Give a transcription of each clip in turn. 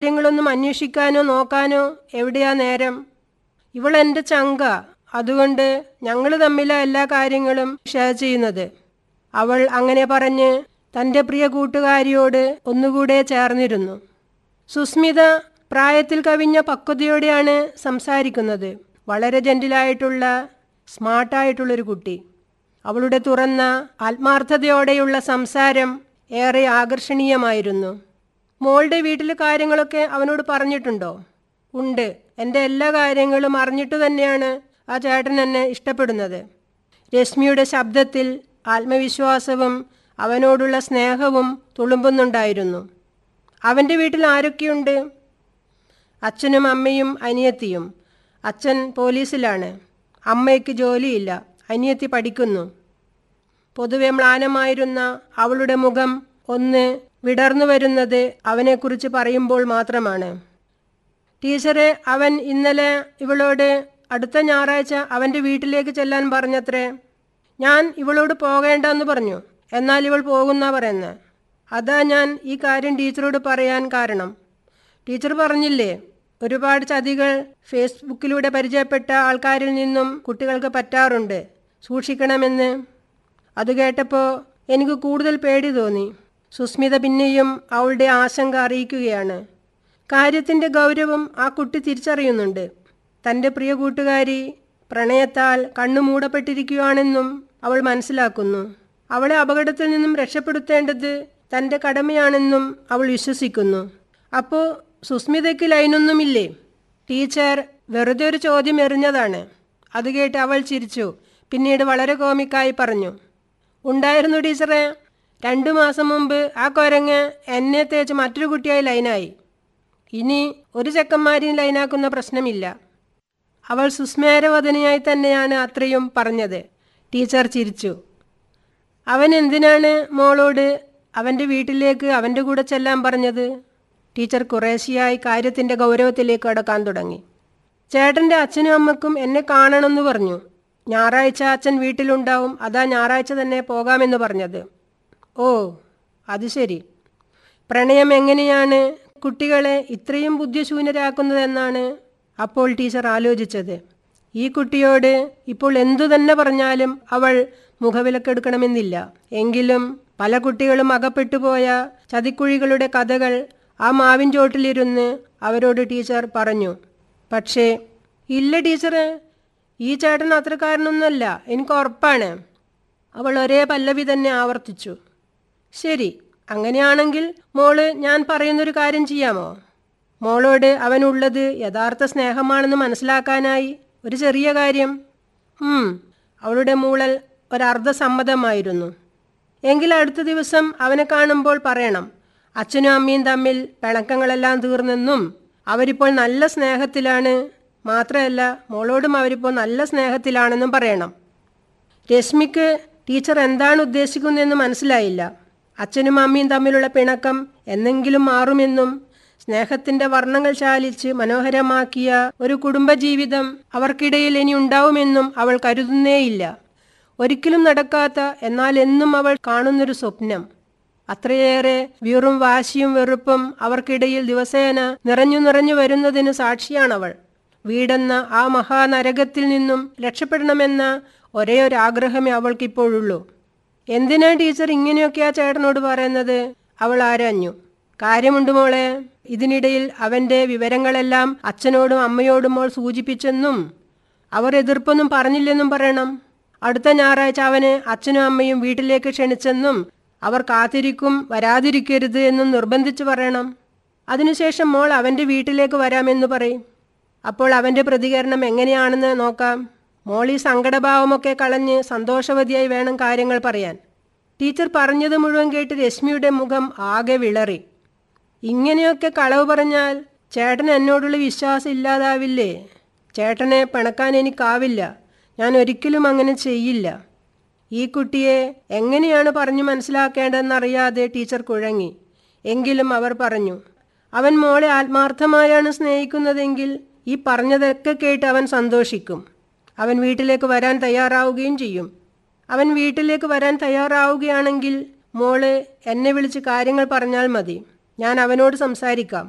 കാര്യങ്ങളൊന്നും അന്വേഷിക്കാനോ നോക്കാനോ എവിടെയാ നേരം ഇവൾ എൻ്റെ ചങ്ക അതുകൊണ്ട് ഞങ്ങൾ തമ്മിലാ എല്ലാ കാര്യങ്ങളും ഷെയർ ചെയ്യുന്നത് അവൾ അങ്ങനെ പറഞ്ഞ് തൻ്റെ പ്രിയ കൂട്ടുകാരിയോട് ഒന്നുകൂടെ ചേർന്നിരുന്നു സുസ്മിത പ്രായത്തിൽ കവിഞ്ഞ പക്വതയോടെയാണ് സംസാരിക്കുന്നത് വളരെ ജെന്റിലായിട്ടുള്ള സ്മാർട്ടായിട്ടുള്ളൊരു കുട്ടി അവളുടെ തുറന്ന ആത്മാർത്ഥതയോടെയുള്ള സംസാരം ഏറെ ആകർഷണീയമായിരുന്നു മോളുടെ വീട്ടിലെ കാര്യങ്ങളൊക്കെ അവനോട് പറഞ്ഞിട്ടുണ്ടോ ഉണ്ട് എൻ്റെ എല്ലാ കാര്യങ്ങളും അറിഞ്ഞിട്ട് തന്നെയാണ് ആ ചേട്ടൻ എന്നെ ഇഷ്ടപ്പെടുന്നത് രശ്മിയുടെ ശബ്ദത്തിൽ ആത്മവിശ്വാസവും അവനോടുള്ള സ്നേഹവും തുളുമ്പുന്നുണ്ടായിരുന്നു അവൻ്റെ വീട്ടിൽ ആരൊക്കെയുണ്ട് അച്ഛനും അമ്മയും അനിയത്തിയും അച്ഛൻ പോലീസിലാണ് അമ്മയ്ക്ക് ജോലിയില്ല അനിയത്തി പഠിക്കുന്നു പൊതുവെ മ്ലാനമായിരുന്ന അവളുടെ മുഖം ഒന്ന് വിടർന്നു വരുന്നത് അവനെക്കുറിച്ച് പറയുമ്പോൾ മാത്രമാണ് ടീച്ചറെ അവൻ ഇന്നലെ ഇവളോട് അടുത്ത ഞായറാഴ്ച അവൻ്റെ വീട്ടിലേക്ക് ചെല്ലാൻ പറഞ്ഞത്രേ ഞാൻ ഇവളോട് പോകേണ്ടെന്ന് പറഞ്ഞു എന്നാൽ ഇവൾ പോകുന്ന പറയുന്നത് അതാ ഞാൻ ഈ കാര്യം ടീച്ചറോട് പറയാൻ കാരണം ടീച്ചർ പറഞ്ഞില്ലേ ഒരുപാട് ചതികൾ ഫേസ്ബുക്കിലൂടെ പരിചയപ്പെട്ട ആൾക്കാരിൽ നിന്നും കുട്ടികൾക്ക് പറ്റാറുണ്ട് സൂക്ഷിക്കണമെന്ന് അത് കേട്ടപ്പോൾ എനിക്ക് കൂടുതൽ പേടി തോന്നി സുസ്മിത പിന്നെയും അവളുടെ ആശങ്ക അറിയിക്കുകയാണ് കാര്യത്തിൻ്റെ ഗൗരവം ആ കുട്ടി തിരിച്ചറിയുന്നുണ്ട് തൻ്റെ പ്രിയ കൂട്ടുകാരി പ്രണയത്താൽ കണ്ണു മൂടപ്പെട്ടിരിക്കുകയാണെന്നും അവൾ മനസ്സിലാക്കുന്നു അവളെ അപകടത്തിൽ നിന്നും രക്ഷപ്പെടുത്തേണ്ടത് തൻ്റെ കടമയാണെന്നും അവൾ വിശ്വസിക്കുന്നു അപ്പോൾ സുസ്മിതയ്ക്ക് ലൈനൊന്നുമില്ലേ ടീച്ചർ വെറുതെ ഒരു ചോദ്യം എറിഞ്ഞതാണ് അത് കേട്ട് അവൾ ചിരിച്ചു പിന്നീട് വളരെ കോമിക്കായി പറഞ്ഞു ഉണ്ടായിരുന്നു ടീച്ചറെ രണ്ടു മാസം മുമ്പ് ആ കുരങ്ങ് എന്നെ തേച്ച് മറ്റൊരു കുട്ടിയായി ലൈനായി ഇനി ഒരു ചെക്കന്മാരെയും ലൈനാക്കുന്ന പ്രശ്നമില്ല അവൾ സുസ്മേരവദനയായി തന്നെയാണ് അത്രയും പറഞ്ഞത് ടീച്ചർ ചിരിച്ചു അവൻ എന്തിനാണ് മോളോട് അവൻ്റെ വീട്ടിലേക്ക് അവൻ്റെ കൂടെ ചെല്ലാൻ പറഞ്ഞത് ടീച്ചർ കുറേശ്ശിയായി കാര്യത്തിൻ്റെ ഗൗരവത്തിലേക്ക് കടക്കാൻ തുടങ്ങി ചേട്ടൻ്റെ അച്ഛനും അമ്മക്കും എന്നെ കാണണമെന്ന് പറഞ്ഞു ഞായറാഴ്ച അച്ഛൻ വീട്ടിലുണ്ടാവും അതാ ഞായറാഴ്ച തന്നെ പോകാമെന്ന് പറഞ്ഞത് ഓ അത് ശരി പ്രണയം എങ്ങനെയാണ് കുട്ടികളെ ഇത്രയും ബുദ്ധിശൂന്യരാക്കുന്നതെന്നാണ് അപ്പോൾ ടീച്ചർ ആലോചിച്ചത് ഈ കുട്ടിയോട് ഇപ്പോൾ എന്തു തന്നെ പറഞ്ഞാലും അവൾ മുഖവിലക്കെടുക്കണമെന്നില്ല എങ്കിലും പല കുട്ടികളും അകപ്പെട്ടുപോയ ചതിക്കുഴികളുടെ കഥകൾ ആ മാവിൻ ചോട്ടിലിരുന്ന് അവരോട് ടീച്ചർ പറഞ്ഞു പക്ഷേ ഇല്ല ടീച്ചറെ ഈ ചേട്ടൻ അത്രക്കാരനൊന്നുമല്ല എനിക്ക് ഉറപ്പാണ് അവൾ ഒരേ പല്ലവി തന്നെ ആവർത്തിച്ചു ശരി അങ്ങനെയാണെങ്കിൽ മോള് ഞാൻ പറയുന്നൊരു കാര്യം ചെയ്യാമോ മോളോട് അവനുള്ളത് യഥാർത്ഥ സ്നേഹമാണെന്ന് മനസ്സിലാക്കാനായി ഒരു ചെറിയ കാര്യം ഉം, അവളുടെ മൂളൽ ഒരർദ്ധസമ്മതമായിരുന്നു എങ്കിൽ അടുത്ത ദിവസം അവനെ കാണുമ്പോൾ പറയണം അച്ഛനും അമ്മയും തമ്മിൽ പിണക്കങ്ങളെല്ലാം തീർന്നെന്നും അവരിപ്പോൾ നല്ല സ്നേഹത്തിലാണ് മാത്രമല്ല മോളോടും അവരിപ്പോൾ നല്ല സ്നേഹത്തിലാണെന്നും പറയണം രശ്മിക്ക് ടീച്ചർ എന്താണ് ഉദ്ദേശിക്കുന്നതെന്ന് മനസ്സിലായില്ല അച്ഛനും അമ്മയും തമ്മിലുള്ള പിണക്കം എന്നെങ്കിലും മാറുമെന്നും സ്നേഹത്തിന്റെ വർണ്ണങ്ങൾ ചാലിച്ച് മനോഹരമാക്കിയ ഒരു കുടുംബജീവിതം അവർക്കിടയിൽ ഇനി ഉണ്ടാവുമെന്നും അവൾ കരുതുന്നേയില്ല ഒരിക്കലും നടക്കാത്ത എന്നാൽ എന്നും അവൾ കാണുന്നൊരു സ്വപ്നം അത്രയേറെ വീറും വാശിയും വെറുപ്പും അവർക്കിടയിൽ ദിവസേന നിറഞ്ഞു നിറഞ്ഞു വരുന്നതിന് സാക്ഷിയാണവൾ വീടെന്ന ആ മഹാനരകത്തിൽ നിന്നും രക്ഷപ്പെടണമെന്ന ഒരേ ഒരു ആഗ്രഹമേ അവൾക്കിപ്പോഴുള്ളൂ എന്തിനാ ടീച്ചർ ഇങ്ങനെയൊക്കെ ആ ചേട്ടനോട് പറയുന്നത് അവൾ ആരാഞ്ഞു കാര്യമുണ്ട് മോളെ ഇതിനിടയിൽ അവന്റെ വിവരങ്ങളെല്ലാം അച്ഛനോടും അമ്മയോടും മോൾ സൂചിപ്പിച്ചെന്നും അവർ എതിർപ്പൊന്നും പറഞ്ഞില്ലെന്നും പറയണം അടുത്ത ഞായറാഴ്ച അവന് അച്ഛനും അമ്മയും വീട്ടിലേക്ക് ക്ഷണിച്ചെന്നും അവർ കാത്തിരിക്കും വരാതിരിക്കരുത് എന്നും നിർബന്ധിച്ചു പറയണം അതിനുശേഷം മോൾ അവൻ്റെ വീട്ടിലേക്ക് വരാമെന്ന് പറയും അപ്പോൾ അവൻ്റെ പ്രതികരണം എങ്ങനെയാണെന്ന് നോക്കാം മോൾ ഈ സങ്കടഭാവമൊക്കെ കളഞ്ഞ് സന്തോഷവതിയായി വേണം കാര്യങ്ങൾ പറയാൻ ടീച്ചർ പറഞ്ഞത് മുഴുവൻ കേട്ട് രശ്മിയുടെ മുഖം ആകെ വിളറി ഇങ്ങനെയൊക്കെ കളവ് പറഞ്ഞാൽ ചേട്ടൻ എന്നോടുള്ള വിശ്വാസം ഇല്ലാതാവില്ലേ ചേട്ടനെ പിണക്കാൻ എനിക്കാവില്ല ഞാൻ ഒരിക്കലും അങ്ങനെ ചെയ്യില്ല ഈ കുട്ടിയെ എങ്ങനെയാണ് പറഞ്ഞു മനസ്സിലാക്കേണ്ടതെന്നറിയാതെ ടീച്ചർ കുഴങ്ങി എങ്കിലും അവർ പറഞ്ഞു അവൻ മോളെ ആത്മാർത്ഥമായാണ് സ്നേഹിക്കുന്നതെങ്കിൽ ഈ പറഞ്ഞതൊക്കെ കേട്ട് അവൻ സന്തോഷിക്കും അവൻ വീട്ടിലേക്ക് വരാൻ തയ്യാറാവുകയും ചെയ്യും അവൻ വീട്ടിലേക്ക് വരാൻ തയ്യാറാവുകയാണെങ്കിൽ മോള് എന്നെ വിളിച്ച് കാര്യങ്ങൾ പറഞ്ഞാൽ മതി ഞാൻ അവനോട് സംസാരിക്കാം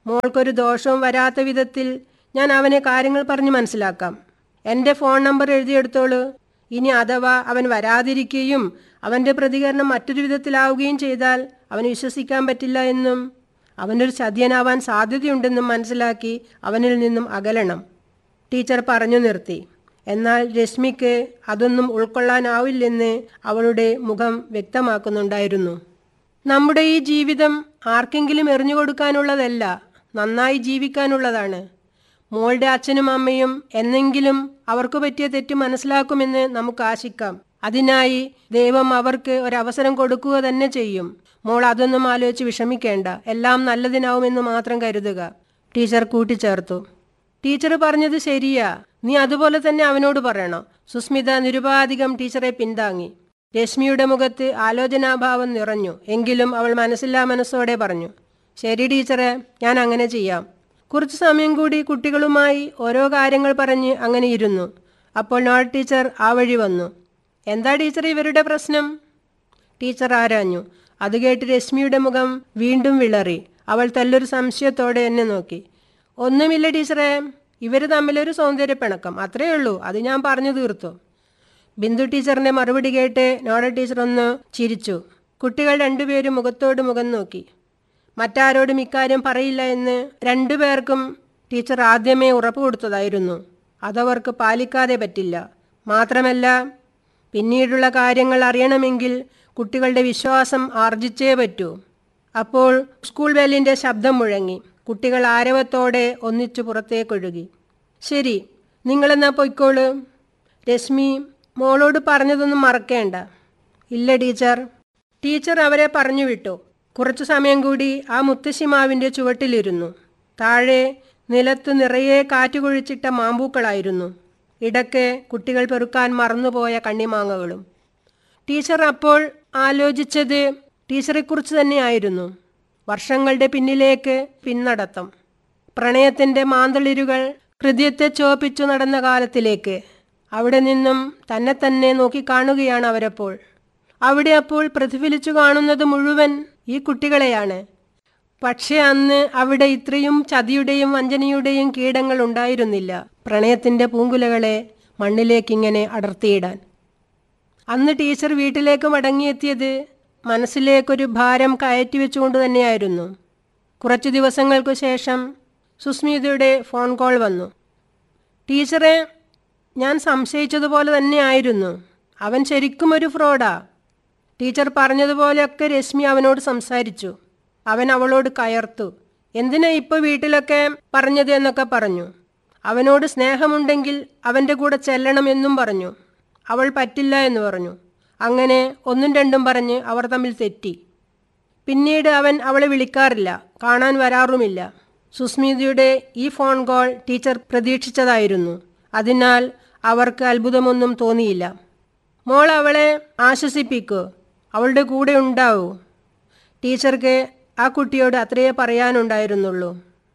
മോൾക്കൊരു ദോഷവും വരാത്ത വിധത്തിൽ ഞാൻ അവനെ കാര്യങ്ങൾ പറഞ്ഞ് മനസ്സിലാക്കാം എൻ്റെ ഫോൺ നമ്പർ എഴുതിയെടുത്തോളൂ ഇനി അഥവാ അവൻ വരാതിരിക്കുകയും അവൻ്റെ പ്രതികരണം മറ്റൊരു വിധത്തിലാവുകയും ചെയ്താൽ അവന് വിശ്വസിക്കാൻ പറ്റില്ല എന്നും അവനൊരു ചതിയനാവാൻ സാധ്യതയുണ്ടെന്നും മനസ്സിലാക്കി അവനിൽ നിന്നും അകലണം ടീച്ചർ പറഞ്ഞു നിർത്തി എന്നാൽ രശ്മിക്ക് അതൊന്നും ഉൾക്കൊള്ളാനാവില്ലെന്ന് അവളുടെ മുഖം വ്യക്തമാക്കുന്നുണ്ടായിരുന്നു നമ്മുടെ ഈ ജീവിതം ആർക്കെങ്കിലും എറിഞ്ഞു കൊടുക്കാനുള്ളതല്ല നന്നായി ജീവിക്കാനുള്ളതാണ് മോളുടെ അച്ഛനും അമ്മയും എന്നെങ്കിലും അവർക്ക് പറ്റിയ തെറ്റ് മനസ്സിലാക്കുമെന്ന് നമുക്ക് ആശിക്കാം അതിനായി ദൈവം അവർക്ക് ഒരവസരം കൊടുക്കുക തന്നെ ചെയ്യും മോൾ അതൊന്നും ആലോചിച്ച് വിഷമിക്കേണ്ട എല്ലാം നല്ലതിനാവുമെന്ന് മാത്രം കരുതുക ടീച്ചർ കൂട്ടിച്ചേർത്തു ടീച്ചർ പറഞ്ഞത് ശരിയാ നീ അതുപോലെ തന്നെ അവനോട് പറയണം സുസ്മിത നിരുപാധികം ടീച്ചറെ പിന്താങ്ങി രശ്മിയുടെ മുഖത്ത് ആലോചനാഭാവം നിറഞ്ഞു എങ്കിലും അവൾ മനസ്സില്ലാ മനസ്സോടെ പറഞ്ഞു ശരി ടീച്ചറെ ഞാൻ അങ്ങനെ ചെയ്യാം കുറച്ചു സമയം കൂടി കുട്ടികളുമായി ഓരോ കാര്യങ്ങൾ പറഞ്ഞ് അങ്ങനെ ഇരുന്നു അപ്പോൾ നോൾ ടീച്ചർ ആ വഴി വന്നു എന്താ ടീച്ചർ ഇവരുടെ പ്രശ്നം ടീച്ചർ ആരാഞ്ഞു അത് കേട്ട് രശ്മിയുടെ മുഖം വീണ്ടും വിളറി അവൾ തല്ലൊരു സംശയത്തോടെ എന്നെ നോക്കി ഒന്നുമില്ല ടീച്ചറെ ഇവർ തമ്മിലൊരു സൗന്ദര്യപ്പിണക്കം അത്രയേ ഉള്ളൂ അത് ഞാൻ പറഞ്ഞു തീർത്തു ബിന്ദു ടീച്ചറിന്റെ മറുപടി കേട്ട് നോഡൽ ടീച്ചർ ഒന്ന് ചിരിച്ചു കുട്ടികൾ രണ്ടുപേരും മുഖത്തോട് മുഖം നോക്കി മറ്റാരോടും ഇക്കാര്യം പറയില്ല എന്ന് രണ്ടുപേർക്കും ടീച്ചർ ആദ്യമേ ഉറപ്പ് കൊടുത്തതായിരുന്നു അതവർക്ക് പാലിക്കാതെ പറ്റില്ല മാത്രമല്ല പിന്നീടുള്ള കാര്യങ്ങൾ അറിയണമെങ്കിൽ കുട്ടികളുടെ വിശ്വാസം ആർജിച്ചേ പറ്റൂ അപ്പോൾ സ്കൂൾ ബെല്ലിൻ്റെ ശബ്ദം മുഴങ്ങി കുട്ടികൾ ആരവത്തോടെ ഒന്നിച്ചു പുറത്തേക്കൊഴുകി ശരി നിങ്ങളെന്നാ പൊയ്ക്കോളൂ രശ്മി മോളോട് പറഞ്ഞതൊന്നും മറക്കേണ്ട ഇല്ല ടീച്ചർ ടീച്ചർ അവരെ പറഞ്ഞു വിട്ടു കുറച്ചു സമയം കൂടി ആ മുത്തശ്ശിമാവിൻ്റെ ചുവട്ടിലിരുന്നു താഴെ നിലത്ത് നിറയെ കാറ്റുകൊഴിച്ചിട്ട മാമ്പൂക്കളായിരുന്നു ഇടയ്ക്ക് കുട്ടികൾ പെറുക്കാൻ മറന്നുപോയ കണ്ണിമാങ്ങകളും ടീച്ചർ അപ്പോൾ ആലോചിച്ചത് ടീച്ചറെക്കുറിച്ച് തന്നെയായിരുന്നു വർഷങ്ങളുടെ പിന്നിലേക്ക് പിന്നടത്തം പ്രണയത്തിൻ്റെ മാന്തളിരുകൾ ഹൃദയത്തെ ചോപ്പിച്ചു നടന്ന കാലത്തിലേക്ക് അവിടെ നിന്നും തന്നെ തന്നെ നോക്കിക്കാണുകയാണ് അവരപ്പോൾ അവിടെ അപ്പോൾ പ്രതിഫലിച്ചു കാണുന്നത് മുഴുവൻ ഈ കുട്ടികളെയാണ് പക്ഷെ അന്ന് അവിടെ ഇത്രയും ചതിയുടെയും വഞ്ചനയുടെയും കീടങ്ങൾ ഉണ്ടായിരുന്നില്ല പ്രണയത്തിൻ്റെ പൂങ്കുലകളെ മണ്ണിലേക്കിങ്ങനെ അടർത്തിയിടാൻ അന്ന് ടീച്ചർ വീട്ടിലേക്ക് മടങ്ങിയെത്തിയത് മനസ്സിലേക്കൊരു ഭാരം കയറ്റി വെച്ചുകൊണ്ട് തന്നെയായിരുന്നു കുറച്ചു ദിവസങ്ങൾക്കു ശേഷം സുസ്മിതയുടെ ഫോൺ കോൾ വന്നു ടീച്ചറെ ഞാൻ സംശയിച്ചതുപോലെ തന്നെയായിരുന്നു അവൻ ശരിക്കും ഒരു ഫ്രോഡാ ടീച്ചർ പറഞ്ഞതുപോലെയൊക്കെ രശ്മി അവനോട് സംസാരിച്ചു അവൻ അവളോട് കയർത്തു എന്തിനാ ഇപ്പോൾ വീട്ടിലൊക്കെ പറഞ്ഞത് എന്നൊക്കെ പറഞ്ഞു അവനോട് സ്നേഹമുണ്ടെങ്കിൽ അവൻ്റെ കൂടെ ചെല്ലണമെന്നും പറഞ്ഞു അവൾ പറ്റില്ല എന്ന് പറഞ്ഞു അങ്ങനെ ഒന്നും രണ്ടും പറഞ്ഞ് അവർ തമ്മിൽ തെറ്റി പിന്നീട് അവൻ അവളെ വിളിക്കാറില്ല കാണാൻ വരാറുമില്ല സുസ്മിതയുടെ ഈ ഫോൺ കോൾ ടീച്ചർ പ്രതീക്ഷിച്ചതായിരുന്നു അതിനാൽ അവർക്ക് അത്ഭുതമൊന്നും തോന്നിയില്ല മോൾ അവളെ ആശ്വസിപ്പിക്കൂ അവളുടെ കൂടെ ഉണ്ടാവൂ ടീച്ചർക്ക് ആ കുട്ടിയോട് അത്രയേ പറയാനുണ്ടായിരുന്നുള്ളൂ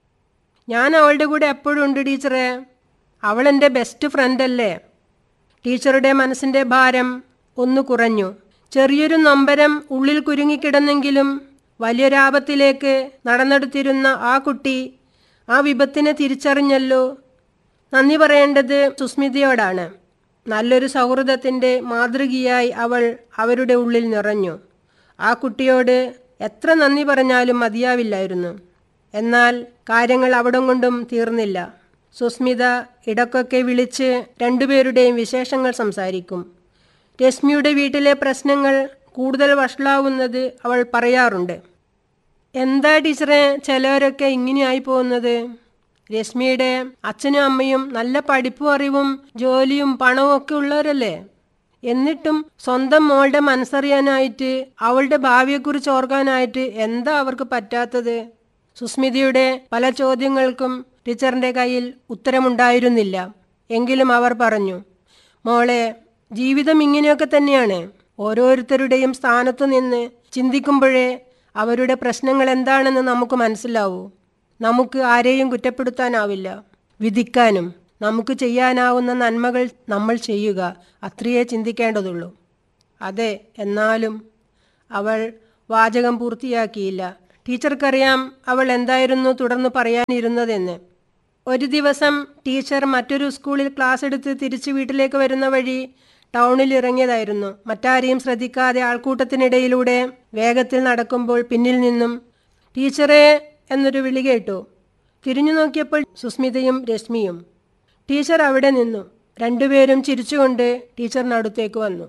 ഞാൻ അവളുടെ കൂടെ എപ്പോഴും ഉണ്ട് ടീച്ചറെ അവൾ എൻ്റെ ബെസ്റ്റ് ഫ്രണ്ടല്ലേ ടീച്ചറുടെ മനസ്സിൻ്റെ ഭാരം ഒന്ന് കുറഞ്ഞു ചെറിയൊരു നൊമ്പരം ഉള്ളിൽ കുരുങ്ങിക്കിടന്നെങ്കിലും വലിയൊരാപത്തിലേക്ക് നടന്നെടുത്തിരുന്ന ആ കുട്ടി ആ വിപത്തിനെ തിരിച്ചറിഞ്ഞല്ലോ നന്ദി പറയേണ്ടത് സുസ്മിതയോടാണ് നല്ലൊരു സൗഹൃദത്തിൻ്റെ മാതൃകയായി അവൾ അവരുടെ ഉള്ളിൽ നിറഞ്ഞു ആ കുട്ടിയോട് എത്ര നന്ദി പറഞ്ഞാലും മതിയാവില്ലായിരുന്നു എന്നാൽ കാര്യങ്ങൾ അവിടം കൊണ്ടും തീർന്നില്ല സുസ്മിത ഇടക്കൊക്കെ വിളിച്ച് രണ്ടുപേരുടെയും വിശേഷങ്ങൾ സംസാരിക്കും രശ്മിയുടെ വീട്ടിലെ പ്രശ്നങ്ങൾ കൂടുതൽ വഷളാവുന്നത് അവൾ പറയാറുണ്ട് എന്താ ടീച്ചറെ ചിലവരൊക്കെ ഇങ്ങനെയായി പോകുന്നത് രശ്മിയുടെ അച്ഛനും അമ്മയും നല്ല പഠിപ്പും അറിവും ജോലിയും പണവും ഒക്കെ ഉള്ളവരല്ലേ എന്നിട്ടും സ്വന്തം മോളുടെ മനസ്സറിയാനായിട്ട് അവളുടെ ഭാവിയെക്കുറിച്ച് ഓർക്കാനായിട്ട് എന്താ അവർക്ക് പറ്റാത്തത് സുസ്മിതയുടെ പല ചോദ്യങ്ങൾക്കും ടീച്ചറിൻ്റെ കയ്യിൽ ഉത്തരമുണ്ടായിരുന്നില്ല എങ്കിലും അവർ പറഞ്ഞു മോളെ ജീവിതം ഇങ്ങനെയൊക്കെ തന്നെയാണ് ഓരോരുത്തരുടെയും സ്ഥാനത്തു നിന്ന് ചിന്തിക്കുമ്പോഴേ അവരുടെ പ്രശ്നങ്ങൾ എന്താണെന്ന് നമുക്ക് മനസ്സിലാവൂ നമുക്ക് ആരെയും കുറ്റപ്പെടുത്താനാവില്ല വിധിക്കാനും നമുക്ക് ചെയ്യാനാവുന്ന നന്മകൾ നമ്മൾ ചെയ്യുക അത്രയേ ചിന്തിക്കേണ്ടതുള്ളൂ അതെ എന്നാലും അവൾ വാചകം പൂർത്തിയാക്കിയില്ല ടീച്ചർക്കറിയാം അവൾ എന്തായിരുന്നു തുടർന്ന് പറയാനിരുന്നതെന്ന് ഒരു ദിവസം ടീച്ചർ മറ്റൊരു സ്കൂളിൽ ക്ലാസ് എടുത്ത് തിരിച്ച് വീട്ടിലേക്ക് വരുന്ന വഴി ടൗണിൽ ഇറങ്ങിയതായിരുന്നു മറ്റാരെയും ശ്രദ്ധിക്കാതെ ആൾക്കൂട്ടത്തിനിടയിലൂടെ വേഗത്തിൽ നടക്കുമ്പോൾ പിന്നിൽ നിന്നും ടീച്ചറെ എന്നൊരു വിളി കേട്ടു തിരിഞ്ഞു നോക്കിയപ്പോൾ സുസ്മിതയും രശ്മിയും ടീച്ചർ അവിടെ നിന്നു രണ്ടുപേരും ചിരിച്ചുകൊണ്ട് ടീച്ചറിനടുത്തേക്ക് വന്നു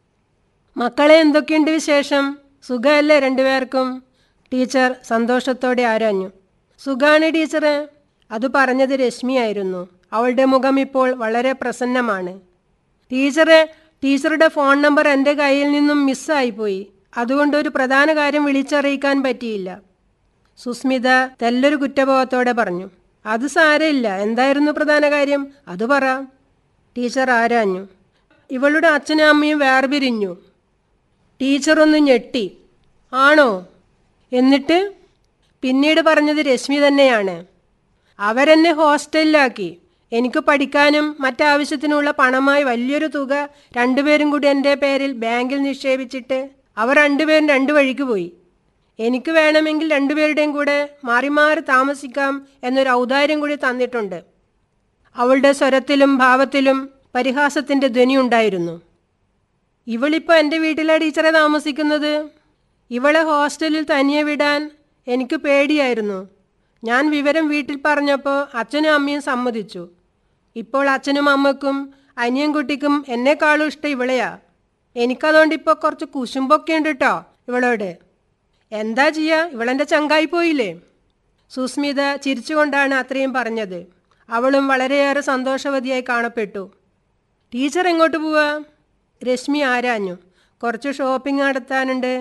മക്കളെ എന്തൊക്കെയുണ്ട് വിശേഷം സുഖമല്ലേ രണ്ടുപേർക്കും ടീച്ചർ സന്തോഷത്തോടെ ആരാഞ്ഞു സുഖാണ് ടീച്ചറെ അത് പറഞ്ഞത് രശ്മിയായിരുന്നു അവളുടെ മുഖം ഇപ്പോൾ വളരെ പ്രസന്നമാണ് ടീച്ചറെ ടീച്ചറുടെ ഫോൺ നമ്പർ എൻ്റെ കയ്യിൽ നിന്നും മിസ്സായിപ്പോയി അതുകൊണ്ട് ഒരു പ്രധാന കാര്യം വിളിച്ചറിയിക്കാൻ പറ്റിയില്ല സുസ്മിത തെല്ലൊരു കുറ്റബോധത്തോടെ പറഞ്ഞു അത് സാരമില്ല എന്തായിരുന്നു പ്രധാന കാര്യം അത് പറ ടീച്ചർ ആരാഞ്ഞു ഇവളുടെ അച്ഛനും അമ്മയും വേർപിരിഞ്ഞു ടീച്ചർ ഒന്ന് ഞെട്ടി ആണോ എന്നിട്ട് പിന്നീട് പറഞ്ഞത് രശ്മി തന്നെയാണ് അവരെന്നെ ഹോസ്റ്റലിലാക്കി എനിക്ക് പഠിക്കാനും മറ്റാവശ്യത്തിനുള്ള പണമായി വലിയൊരു തുക രണ്ടുപേരും കൂടി എൻ്റെ പേരിൽ ബാങ്കിൽ നിക്ഷേപിച്ചിട്ട് അവർ രണ്ടുപേരും രണ്ടു വഴിക്ക് പോയി എനിക്ക് വേണമെങ്കിൽ രണ്ടുപേരുടെയും കൂടെ മാറി മാറി താമസിക്കാം എന്നൊരു ഔദാര്യം കൂടി തന്നിട്ടുണ്ട് അവളുടെ സ്വരത്തിലും ഭാവത്തിലും പരിഹാസത്തിൻ്റെ ധ്വനി ഉണ്ടായിരുന്നു ഇവളിപ്പോൾ എൻ്റെ വീട്ടിലെ ടീച്ചറെ താമസിക്കുന്നത് ഇവളെ ഹോസ്റ്റലിൽ തനിയെ വിടാൻ എനിക്ക് പേടിയായിരുന്നു ഞാൻ വിവരം വീട്ടിൽ പറഞ്ഞപ്പോൾ അച്ഛനും അമ്മയും സമ്മതിച്ചു ഇപ്പോൾ അച്ഛനും അമ്മക്കും അനിയൻകുട്ടിക്കും എന്നെക്കാളും ഇഷ്ടം ഇവളെയാ എനിക്കതുകൊണ്ട് ഇപ്പോൾ കുറച്ച് കുശുമ്പൊക്കെ ഉണ്ട് കേട്ടോ ഇവളോട് എന്താ ചെയ്യുക ഇവളെൻ്റെ ചങ്കായി പോയില്ലേ സുസ്മിത ചിരിച്ചുകൊണ്ടാണ് അത്രയും പറഞ്ഞത് അവളും വളരെയേറെ സന്തോഷവതിയായി കാണപ്പെട്ടു ടീച്ചർ എങ്ങോട്ട് പോവാ രശ്മി ആരാഞ്ഞു കുറച്ച് ഷോപ്പിംഗ് നടത്താനുണ്ട്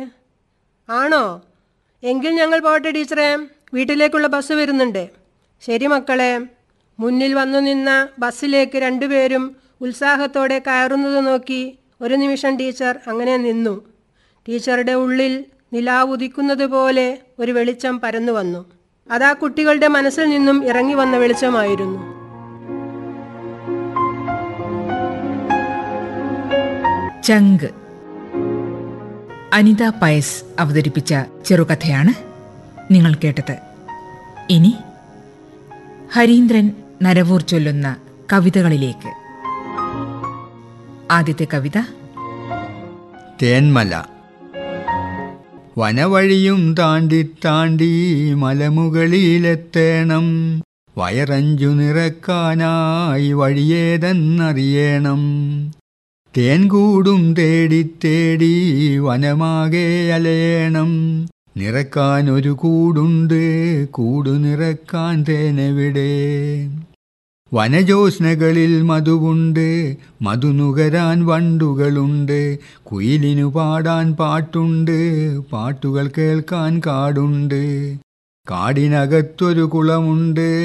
ആണോ എങ്കിൽ ഞങ്ങൾ പോട്ടെ ടീച്ചറെ വീട്ടിലേക്കുള്ള ബസ് വരുന്നുണ്ട് ശരി മക്കളെ മുന്നിൽ വന്നു നിന്ന ബസ്സിലേക്ക് രണ്ടുപേരും ഉത്സാഹത്തോടെ കയറുന്നത് നോക്കി ഒരു നിമിഷം ടീച്ചർ അങ്ങനെ നിന്നു ടീച്ചറുടെ ഉള്ളിൽ നിലാവുദിക്കുന്നത് പോലെ ഒരു വെളിച്ചം പരന്നു വന്നു അതാ കുട്ടികളുടെ മനസ്സിൽ നിന്നും ഇറങ്ങി വന്ന വെളിച്ചമായിരുന്നു ചങ്ക് അനിത പയസ് അവതരിപ്പിച്ച ചെറുകഥയാണ് നിങ്ങൾ കേട്ടത് ഇനി ഹരീന്ദ്രൻ നരവൂർ ചൊല്ലുന്ന കവിതകളിലേക്ക് ആദ്യത്തെ കവിത തേന്മല വനവഴിയും താണ്ടി താണ്ടി മലമുകളിലെത്തേണം വയറഞ്ചു നിറക്കാനായി വഴിയേതെന്നറിയണം തേൻകൂടും തേടി തേടി വനമാകെ അലയണം നിറക്കാൻ ഒരു കൂടുണ്ട് കൂടു നിറക്കാൻ തേനെവിടെ വനജോസ്നകളിൽ മധുവുണ്ട് മധുനുകരാൻ വണ്ടുകളുണ്ട് കുയിലിനു പാടാൻ പാട്ടുണ്ട് പാട്ടുകൾ കേൾക്കാൻ കാടുണ്ട് കാടിനകത്തൊരു കുളമുണ്ട്